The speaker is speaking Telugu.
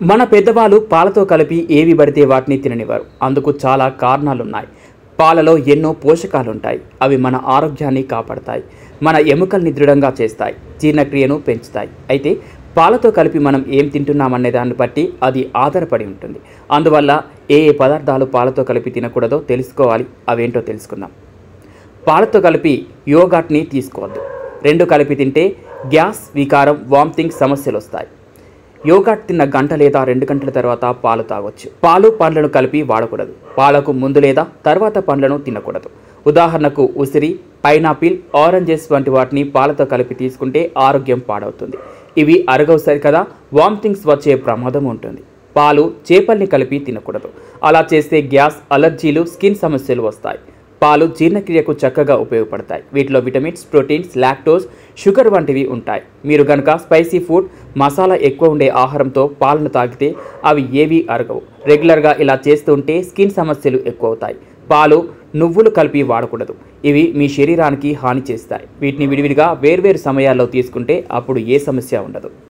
మన పెద్దవాళ్ళు పాలతో కలిపి ఏవి పడితే వాటిని తిననివ్వరు అందుకు చాలా కారణాలున్నాయి పాలలో ఎన్నో పోషకాలుంటాయి అవి మన ఆరోగ్యాన్ని కాపాడతాయి మన ఎముకల్ని దృఢంగా చేస్తాయి జీర్ణక్రియను పెంచుతాయి అయితే పాలతో కలిపి మనం ఏం తింటున్నామనే దాన్ని బట్టి అది ఆధారపడి ఉంటుంది అందువల్ల ఏ ఏ పదార్థాలు పాలతో కలిపి తినకూడదో తెలుసుకోవాలి అవేంటో తెలుసుకుందాం పాలతో కలిపి యోగాట్ని తీసుకోవద్దు రెండు కలిపి తింటే గ్యాస్ వికారం వామిటింగ్ సమస్యలు వస్తాయి యోగాట్ తిన్న గంట లేదా రెండు గంటల తర్వాత పాలు తాగొచ్చు పాలు పండ్లను కలిపి వాడకూడదు పాలకు ముందు లేదా తర్వాత పండ్లను తినకూడదు ఉదాహరణకు ఉసిరి పైనాపిల్ ఆరెంజెస్ వంటి వాటిని పాలతో కలిపి తీసుకుంటే ఆరోగ్యం పాడవుతుంది ఇవి అరగవు సరికదా వామిటింగ్స్ వచ్చే ప్రమాదం ఉంటుంది పాలు చేపల్ని కలిపి తినకూడదు అలా చేస్తే గ్యాస్ అలర్జీలు స్కిన్ సమస్యలు వస్తాయి పాలు జీర్ణక్రియకు చక్కగా ఉపయోగపడతాయి వీటిలో విటమిన్స్ ప్రోటీన్స్ లాక్టోస్ షుగర్ వంటివి ఉంటాయి మీరు కనుక స్పైసీ ఫుడ్ మసాలా ఎక్కువ ఉండే ఆహారంతో పాలను తాగితే అవి ఏవీ అరగవు రెగ్యులర్గా ఇలా చేస్తూ ఉంటే స్కిన్ సమస్యలు ఎక్కువ అవుతాయి పాలు నువ్వులు కలిపి వాడకూడదు ఇవి మీ శరీరానికి హాని చేస్తాయి వీటిని విడివిడిగా వేర్వేరు సమయాల్లో తీసుకుంటే అప్పుడు ఏ సమస్య ఉండదు